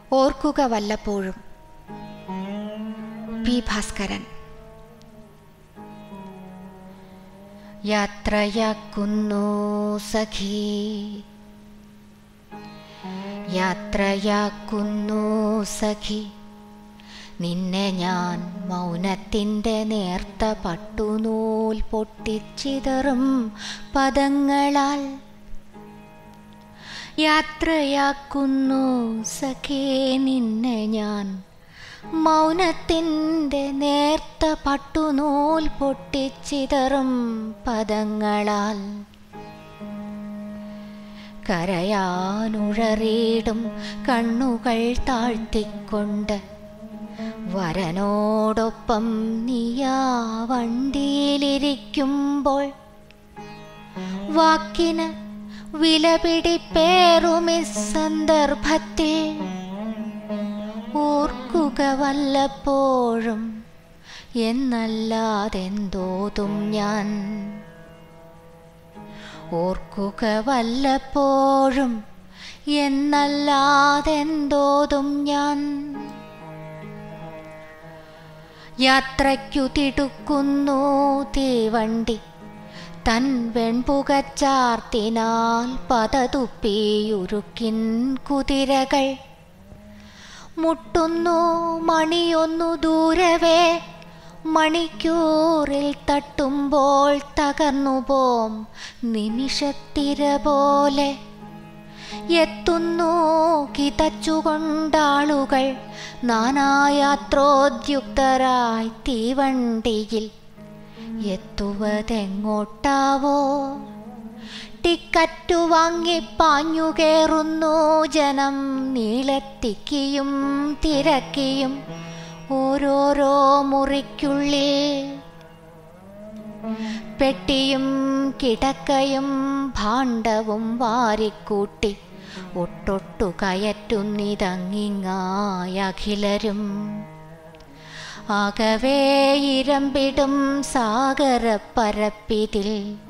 ഓർക്കുക വല്ലപ്പോഴും പി ഭാസ്കരൻ യാത്രയാക്കുന്നു സഖി യാത്രയാക്കുന്നു സഖി നിന്നെ ഞാൻ മൗനത്തിൻ്റെ നേർത്ത പട്ടുനൂൽ പൊട്ടിച്ചിതറും പദങ്ങളാൽ യാത്രയാക്കുന്നു സഖേ നിന്നെ ഞാൻ മൗനത്തിൻ്റെ നേർത്ത പട്ടുനൂൽ പൊട്ടിച്ചിതറും പദങ്ങളാൽ കരയാനുഴറിയിടും കണ്ണുകൾ താഴ്ത്തിക്കൊണ്ട് വരനോടൊപ്പം നീയാ വണ്ടിയിലിരിക്കുമ്പോൾ വാക്കിന് വിലപിടിപ്പേറുമി സന്ദർഭത്തിൽ ഓർക്കുക വല്ലപ്പോഴും എന്നല്ലാതെന്തോതും ഞാൻ ഓർക്കുക വല്ലപ്പോഴും എന്നല്ലാതെന്തോതും ഞാൻ യാത്രയ്ക്കു തിടുക്കുന്നു തീവണ്ടി തൻ വെൺപുകച്ചാർത്തിനാൽ പതതുപ്പിയുരുക്കിൻ കുതിരകൾ മുട്ടുന്നു മണിയൊന്നു ദൂരവേ മണിക്കൂറിൽ തട്ടുമ്പോൾ തകർന്നു പോം നിമിഷത്തിര പോലെ എത്തുന്നു കിതച്ചുകൊണ്ടാളുകൾ നാനായാത്രോദ്യുക്തരായി തീവണ്ടിയിൽ എത്തുവതെങ്ങോട്ടാവോ ടിക്കറ്റു വാങ്ങി പാഞ്ഞു കയറുന്നു ജനം നീളത്തിക്കിയും തിരക്കിയും ഓരോരോ മുറിക്കുള്ളിൽ പെട്ടിയും കിടക്കയും ഭാണ്ഡവും വാരിക്കൂട്ടി ഒട്ടൊട്ടു കയറ്റുന്നിതങ്ങിങ്ങായ അഖിലരും ആകവേ ഇരമ്പിടും സാഗരപ്പരപ്പിതിൽ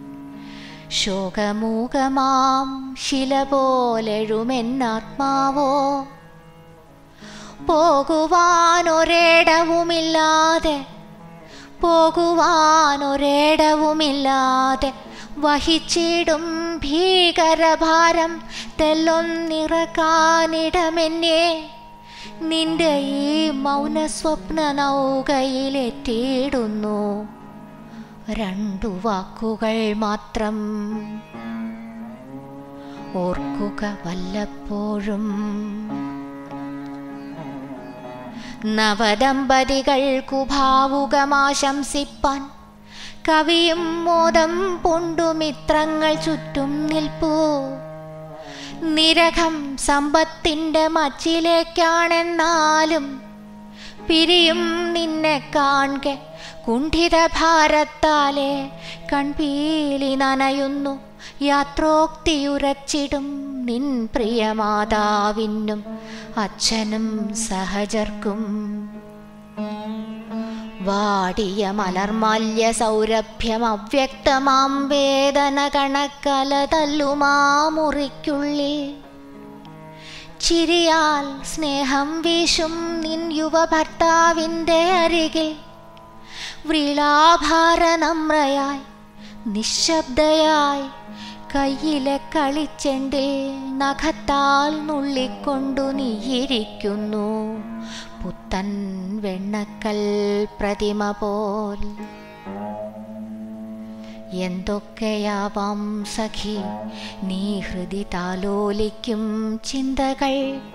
ശോകമൂകമാം ശില പോലെഴുമെന്നാത്മാവോ പോകുവാനൊരേടവുമില്ലാതെ പോകുവാനൊരേടവുമില്ലാതെ വഹിച്ചിടും ഭീകരഭാരം തെല്ലൊന്നിറക്കാനിടമെന്നെ നിന്റെ ഈ മൗന സ്വപ്ന നൗകയിലെത്തിയിടുന്നു രണ്ടു വാക്കുകൾ മാത്രം ഓർക്കുക വല്ലപ്പോഴും നവദമ്പതികൾക്കു ഭാവുകമാശംസിപ്പാൻ കവിയും മോദം പൊണ്ടുമിത്രങ്ങൾ ചുറ്റും നിൽപ്പൂ നിരകം സമ്പത്തിൻ്റെ മച്ചിലേക്കാണെന്നാലും പിരിയും നിന്നെ കാൺകെ കുണ്ഠിത ഭാരത്താലെ കൺപീലി നനയുന്നു യാത്രോക്തിയുരച്ചിടും നിൻ പ്രിയമാതാവിനും അച്ഛനും സഹജർക്കും വാടിയ മലർമാല്യ സൗരഭ്യം അവ്യക്തമാം വേദന കണക്കല തല്ലുമാ മുറിക്കുള്ളിൽ ചിരിയാൽ സ്നേഹം വീശും നിൻ യുവഭർത്താവിൻ്റെ അരികിൽ വ്രീളാഭാരനമ്രയായി നിശബ്ദയായി കയ്യിലെ കളിച്ചെണ്ടിൽ നഖത്താൽ നുള്ളിക്കൊണ്ടു നീയിരിക്കുന്നു പുത്തൻ വെണ്ണക്കൽ പ്രതിമ പോൽ എന്തൊക്കെയാവാം സഖി നീ ഹൃദി താലോലിക്കും ചിന്തകൾ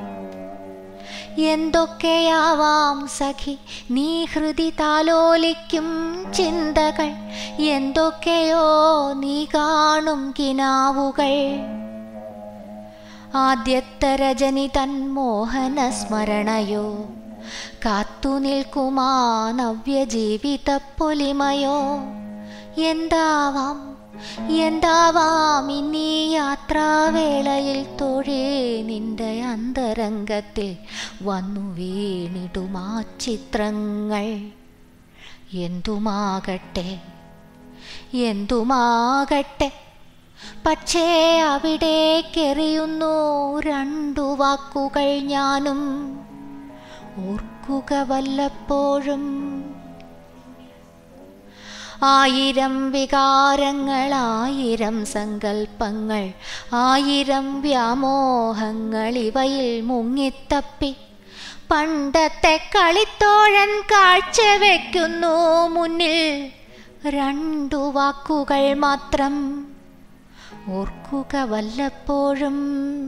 എന്തൊക്കെയാവാം സഖി നീ ഹൃദി താലോലിക്കും ചിന്തകൾ എന്തൊക്കെയോ നീ കാണും കിനാവുകൾ ആദ്യത്തെ രജനി തൻ മോഹന സ്മരണയോ കാത്തുനിൽക്കുമാ നവ്യജീവിത പൊലിമയോ എന്താവാം എന്താവാം ഇന്നീ യാത്രാവേളയിൽ തൊഴേ നിന്റെ അന്തരംഗത്തിൽ വന്നു വീണിടുമാ ചിത്രങ്ങൾ എന്തുമാകട്ടെ എന്തുമാകട്ടെ പക്ഷേ അവിടേക്കെറിയുന്നു രണ്ടു വാക്കുകൾ ഞാനും ഓർക്കുക വല്ലപ്പോഴും ആയിരം വികാരങ്ങൾ ആയിരം സങ്കൽപ്പങ്ങൾ ആയിരം വ്യാമോഹങ്ങൾ ഇവയിൽ മുങ്ങിത്തപ്പി പണ്ടത്തെ കളിത്തോഴൻ കാഴ്ചവെക്കുന്നു മുന്നിൽ രണ്ടു വാക്കുകൾ മാത്രം ഓർക്കുക വല്ലപ്പോഴും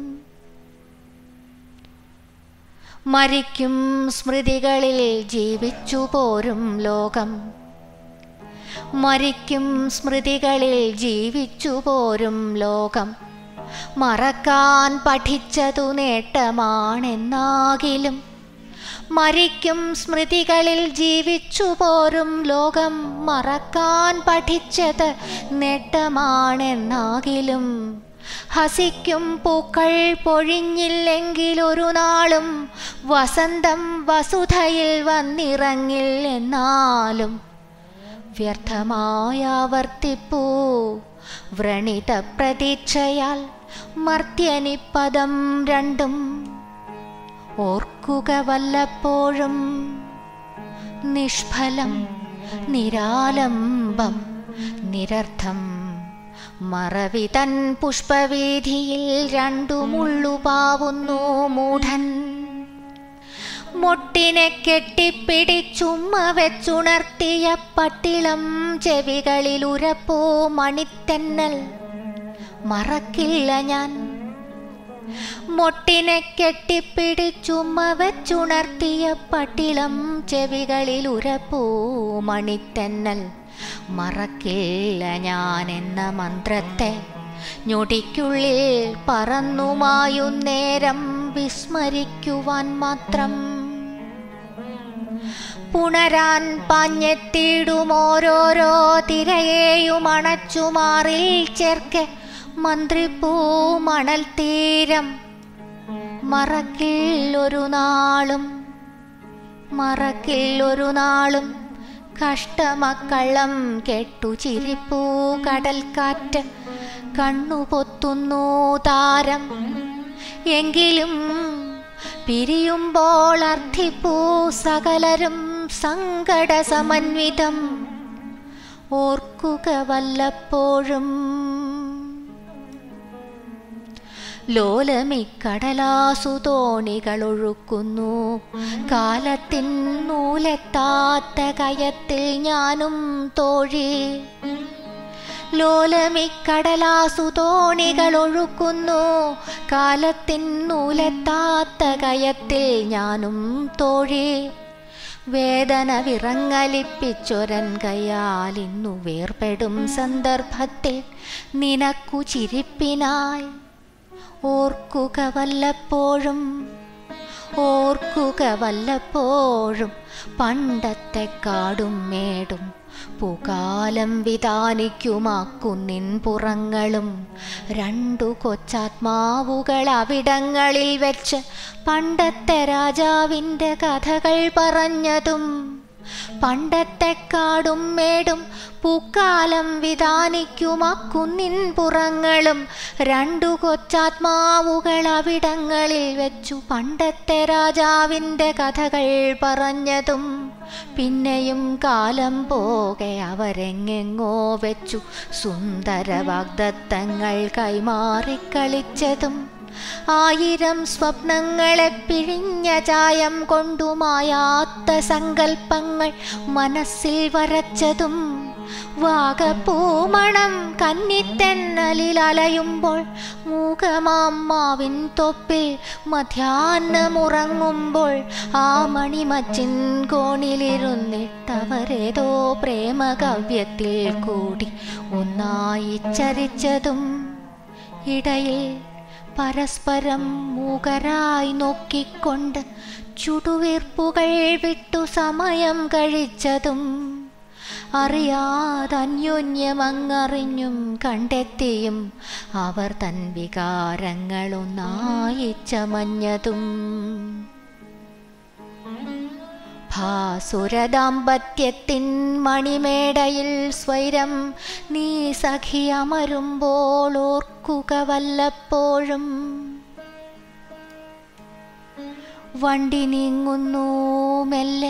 മരിക്കും സ്മൃതികളിൽ ജീവിച്ചു പോരും ലോകം മരിക്കും സ്മൃതികളിൽ ജീവിച്ചു പോരും ലോകം മറക്കാൻ പഠിച്ചതു നേട്ടമാണെന്നാകിലും മരിക്കും സ്മൃതികളിൽ ജീവിച്ചു പോരും ലോകം മറക്കാൻ പഠിച്ചത് നേട്ടമാണെന്നാകിലും ഹസിക്കും പൂക്കൾ പൊഴിഞ്ഞില്ലെങ്കിലൊരു നാളും വസന്തം വസുധയിൽ വന്നിറങ്ങിൽ എന്നാലും വ്യർത്ഥമായാവർത്തിപ്പൂ വ്രണിത പ്രതീക്ഷയാൽ മർത്യനിപ്പദം രണ്ടും ഓർക്കുക വല്ലപ്പോഴും നിഷ്ഫലം നിരാലംബം നിരർത്ഥം മറവിതൻ പുഷ്പവീതിയിൽ രണ്ടു മുള്ളുപാവുന്നു മൂഢൻ മൊട്ടിനെ കെട്ടിപ്പിടിച്ചുമ്മ വെച്ചുണർത്തിയ പട്ടിളം ചെവികളിൽ ഉരപ്പോ മണിത്തെന്നൽ മറക്കില്ല ഞാൻ മൊട്ടിനെ കെട്ടിപ്പിടിച്ചുമ്മ വെച്ചുണർത്തിയ പട്ടിളം ചെവികളിൽ ഉരപ്പോ മണിത്തെന്നൽ മറക്കില്ല ഞാൻ എന്ന മന്ത്രത്തെ ഞൊടിക്കുള്ളിൽ പറന്നുമായുന്നേരം വിസ്മരിക്കുവാൻ മാത്രം പുണരാൻ പാഞ്ഞെത്തിയിടും ഓരോരോ തിരയെയും അണച്ചുമാറിൽ ചേർക്കെ മന്ത്രിപ്പൂ മണൽ തീരം മറക്കില്ലൊരു നാളും മറക്കില്ലൊരു നാളും കഷ്ടമക്കള്ളം കെട്ടു ചിരിപ്പൂ കടൽക്കാറ്റ് കണ്ണുപൊത്തുന്നു താരം എങ്കിലും പിരിയുമ്പോൾ അർത്ഥിപ്പൂ സകലരും സങ്കട സമന്വിതം ഓർക്കുക വല്ലപ്പോഴും ലോലമിക്കടലാസു തോണികളൊഴുക്കുന്നു കാലത്തിൻ നൂലെത്താത്ത കയത്തിൽ ഞാനും തോഴി ലോലമിക്കടലാസു തോണികളൊഴുക്കുന്നു കാലത്തിൻ നൂലെത്താത്ത കയത്തിൽ ഞാനും തോഴി വേദന വിറങ്ങലിപ്പിച്ചൊരൻ കയ്യാൽ ഇന്നു വേർപെടും സന്ദർഭത്തിൽ നിനക്കു ചിരിപ്പിനായി ഓർക്കുക വല്ലപ്പോഴും ഓർക്കുക വല്ലപ്പോഴും പണ്ടത്തെ കാടും മേടും പുകാലം വിധാനിക്കുമാക്കുന്നിൻ പുറങ്ങളും രണ്ടു കൊച്ചാത്മാവുകൾ അവിടങ്ങളിൽ വെച്ച് പണ്ടത്തെ രാജാവിൻ്റെ കഥകൾ പറഞ്ഞതും പണ്ടത്തെ കാടും മേടും പൂക്കാലം വിധാനിക്കുമാക്കുന്നിൻ പുറങ്ങളും രണ്ടു കൊച്ചാത്മാവുകൾ അവിടങ്ങളിൽ വെച്ചു പണ്ടത്തെ രാജാവിൻ്റെ കഥകൾ പറഞ്ഞതും പിന്നെയും കാലം പോകെ അവരെങ്ങെങ്ങോ വെച്ചു സുന്ദര വാഗ്ദത്തങ്ങൾ കൈമാറിക്കളിച്ചതും ആയിരം സ്വപ്നങ്ങളെ പിഴിഞ്ഞ ചായം കൊണ്ടുമായാത്ത സങ്കൽപ്പങ്ങൾ മനസ്സിൽ വരച്ചതും വാഗപ്പൂമണം കന്നിത്തെന്നലിൽ അലയുമ്പോൾ മൂകമാമ്മാവിൻ തൊപ്പിൽ മധ്യാഹ്നമുറങ്ങുമ്പോൾ ആ മണിമച്ചിൻ കോണിലിരുന്നിട്ടവരേതോ പ്രേമകവ്യത്തിൽ കൂടി ഒന്നായി ചരിച്ചതും ഇടയിൽ പരസ്പരം മൂകരായി നോക്കിക്കൊണ്ട് ചുടുവീർപ്പുകൾ വിട്ടു സമയം കഴിച്ചതും അറിയാതന്യോന്യമങ്ങറിഞ്ഞും കണ്ടെത്തിയും അവർ തൻ വികാരങ്ങളൊന്നായി ചമഞ്ഞതും ഭാസുരദാമ്പത്യത്തിൻ മണിമേടയിൽ സ്വൈരം നീ സഖി അമരുമ്പോൾ ഓർക്കുക വല്ലപ്പോഴും വണ്ടി നീങ്ങുന്നു മെല്ലെ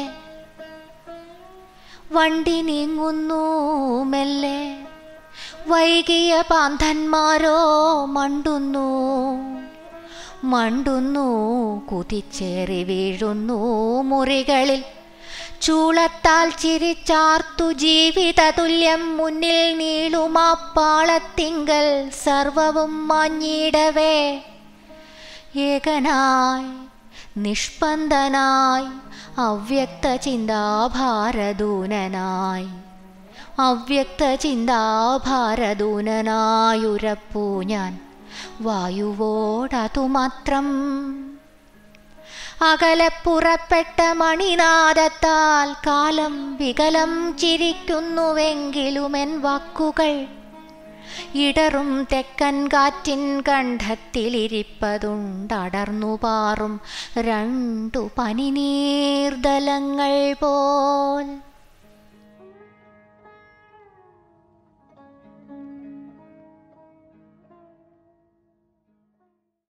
വണ്ടി നീങ്ങുന്നു മെല്ലെ വൈകിയ പാന്തന്മാരോ മണ്ടുന്നു മണ്ടുന്നു കുതിച്ചേറി വീഴുന്നു മുറികളിൽ ചൂളത്താൽ ചിരിച്ചാർത്തു ജീവിത തുല്യം മുന്നിൽ നീളുമാപ്പാളത്തിങ്കൽ സർവവും മാഞ്ഞിടവേ ഏകനായി നിഷ്പന്ദനായി അവ്യക്ത ചിന്താഭാരദൂനനായി അവ്യക്ത ചിന്താഭാരദൂനനായുരപ്പൂ ഞാൻ വായുവോടതു മാത്രം അകലെ പുറപ്പെട്ട മണിനാദത്താൽ കാലം വികലം ചിരിക്കുന്നുവെങ്കിലുമെൻ വാക്കുകൾ ഇടറും തെക്കൻ കാറ്റിൻ കണ്ഠത്തിലിരിപ്പതുണ്ടടർന്നു പാറും രണ്ടു പനിനീർദലങ്ങൾ പോൽ